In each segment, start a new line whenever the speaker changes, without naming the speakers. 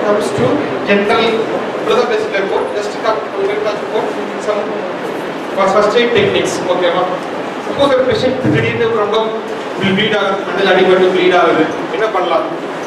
comes to general இப்படிதான் பேசிட்டு இருக்கோம் just come some first aid techniques ஓகேவா சப்போஸ் ஒரு பேஷண்ட் திடீர்னு ரொம்ப ப்ளீட் ஆகுது மண்டல் அடிபட்டு ப்ளீட் ஆகுது என்ன பண்ணலாம்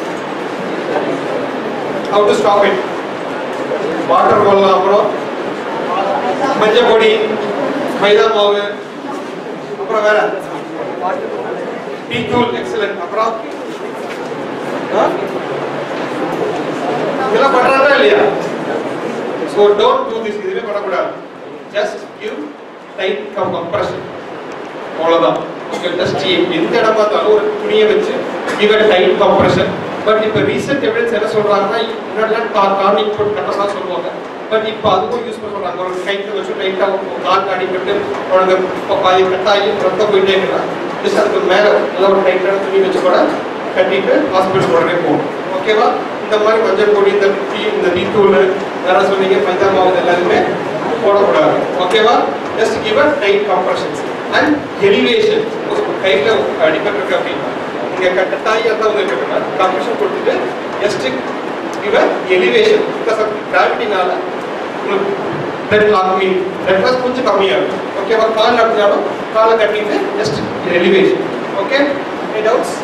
how to stop it water போடலாம் அப்புறம் மஞ்சள் பொடி மைதா மாவு அப்புறம் வேற டீ தூள் எக்ஸலன்ட் அப்புறம் ஆ? இதெல்லாம் பண்றாங்களா இல்லையா ஸோ டோன்ட் டூ திஸ் இதுவே பண்ணக்கூடாது just give tight come compression அவ்வளோதான் ஓகே ஜஸ்ட் எந்த இடமா இருந்தாலும் ஒரு துணியை வச்சு give a tight compression but இப்போ ரீசெண்ட் எவிடன்ஸ் என்ன சொல்றாங்கன்னா முன்னாடிலாம் கா கார்னிக் போட்டு கட்டலாம் சொல்லுவாங்க பட் இப்போ அதுவும் யூஸ் பண்ண சொல்றாங்க ஒரு கைட்டு வச்சு டைட்டாக கால் அடிபட்டு உனக்கு இப்போ பாதி கட்டாயி ரத்தம் போயிட்டே இருக்கிறா ஜஸ்ட் அதுக்கு மேலே நல்ல ஒரு டைட்டான துணி வச்சு கூட கட்டிட்டு ஹாஸ்பிட்டல் உடனே போகணும் ஓகேவா இந்த மாதிரி மஞ்சள் பொடி இந்த டீ இந்த டீ தூள் வேற சொன்னீங்க மைதா மாவு இது எல்லாருமே போடக்கூடாது ஓகேவா just give a tight compressions and elevation கையில் அடிபட்டிருக்கு அப்படின்னா இங்கே கட்டாயி அந்த வந்து இருக்குன்னா கம்ப்ரஷன் கொடுத்துட்டு just give a elevation because of கிராவிட்டினால உங்களுக்கு blood lock mean blood loss கொஞ்சம் கம்மியாகும் ஓகேவா கால் அப்படின்னாலும் காலை கட்டிட்டு just elevation okay any doubts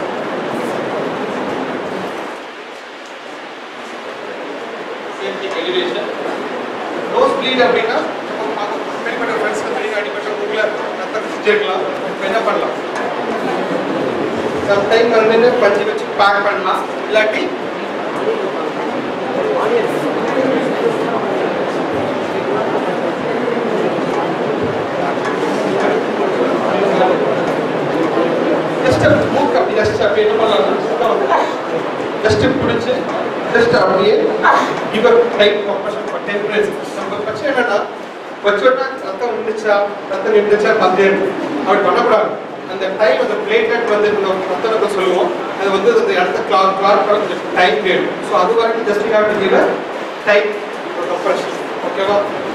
same thing elevation nose bleed அப்படின்னா வெளிப்பட்ட ஃப்ரெண்ட்ஸ் வெளியே அடிப்பட்ட மூக்கில் ரத்தம் பிடிச்சிருக்கலாம் இப்போ என்ன பண்ணலாம் சம்டைம் வந்து பஞ்சு வச்சு பேக் பண்ணலாம் இல்லாட்டி ஜஸ்ட் மூக்கு அப்படி ஜஸ்ட் அப்படி என்ன பண்ணலாம் ஜஸ்ட் பிடிச்சு ஜஸ்ட் அப்படியே இவர் tight compression for ten minutes நம்ம பிரச்சனை என்னன்னா வச்சோன்னா ரத்தம் நின்றுச்சா ரத்தம் நின்றுச்சா பார்த்துட்டே இருக்கும் அப்படி பண்ணக்கூடாது அந்த டைம் அந்த பிளேட்லெட் வந்து நம்ம ரத்தம் நம்ம சொல்லுவோம் அது வந்து அந்த இடத்த கிளாக் கிளாக் கொஞ்சம் டைம் வேணும் ஸோ அது வரைக்கும் just have to give tight compression ஓகேவா